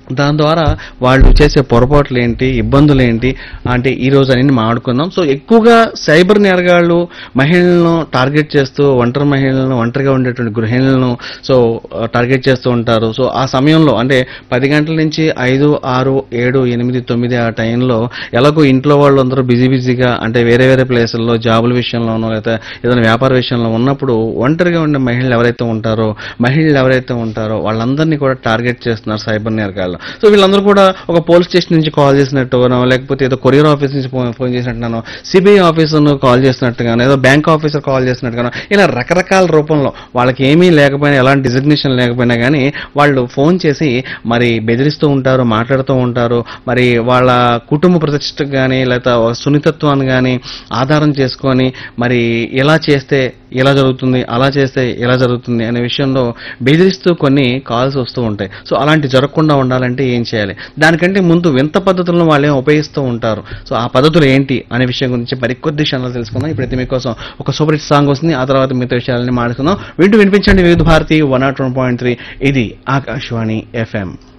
దాని ద్వారా వాళ్ళు చేసే పొరపాట్లు ఏంటి ఇబ్బందులు ఏంటి అంటే ఈ రోజు అని మాట్లాడుకుందాం సో ఎక్కువగా సైబర్ నేరగాళ్ళు మహిళలను టార్గెట్ చేస్తూ ఒంటరి మహిళలను ఒంటరిగా ఉండేటువంటి గృహిణులను సో ఆ, టార్గెట్ చేస్తూ ఉంటారు సో ఆ సమయంలో అంటే పది గంటల నుంచి ఐదు ఆరు ఏడు ఎనిమిది తొమ్మిది ఆ టైంలో ఎలాగో ఇంట్లో వాళ్ళు అందరూ బిజీ బిజీగా అంటే వేరే వేరే ప్లేసుల్లో జాబుల విషయంలోనో లేదా ఏదైనా వ్యాపార విషయంలో ఉన్నప్పుడు ఒంటరిగా ఉండే మహిళలు ఎవరైతే ఉంటారో మహిళలు ఎవరైతే ఉంటారో వాళ్ళందరినీ కూడా టార్గెట్ చేస్తున్నారు సైబర్ నేరగాళ్ళు సో వీళ్ళందరూ కూడా ఒక పోలీస్ స్టేషన్ నుంచి కాల్ చేసినట్టుగానో లేకపోతే ఏదో కొరియర్ ఆఫీస్ నుంచి ఫోన్ ఫోన్ చేసినట్టుగానో సిబిఐ ఆఫీసర్ను కాల్ చేసినట్టుగానో ఏదో బ్యాంక్ ఆఫీసర్ కాల్ చేసినట్టుగానో ఇలా రకరకాల రూపంలో వాళ్ళకి ఏమీ లేకపోయినా ఎలాంటి డిజిగ్నేషన్ లేకపోయినా కానీ వాళ్ళు ఫోన్ చేసి మరి బెదిరిస్తూ ఉంటారు మాట్లాడుతూ ఉంటారు మరి వాళ్ళ కుటుంబ ప్రతిష్టకు కానీ లేదా సున్నితత్వాన్ని కానీ ఆధారం చేసుకొని మరి ఎలా చేస్తే ఎలా జరుగుతుంది అలా చేస్తే ఎలా జరుగుతుంది అనే విషయంలో బెదిరిస్తూ కొన్ని కాల్స్ వస్తూ ఉంటాయి సో అలాంటి జరగకుండా ఉండాలంటే ఏం చేయాలి దానికంటే ముందు వింత పద్ధతులను వాళ్ళే ఉపయోగిస్తూ ఉంటారు సో ఆ పద్ధతులు ఏంటి అనే విషయం గురించి మరికొద్ది క్షణాలు తెలుసుకుందాం ఇప్పుడైతే మీకోసం ఒక సూపర్ హిట్ సాంగ్ వస్తుంది ఆ తర్వాత మిగతా విషయాలని మాట్లాడుకుందాం వింటూ వినిపించండి Vividh Bharati one nought one point three ఇది ఆకాశవాణి ఎఫ్ఎం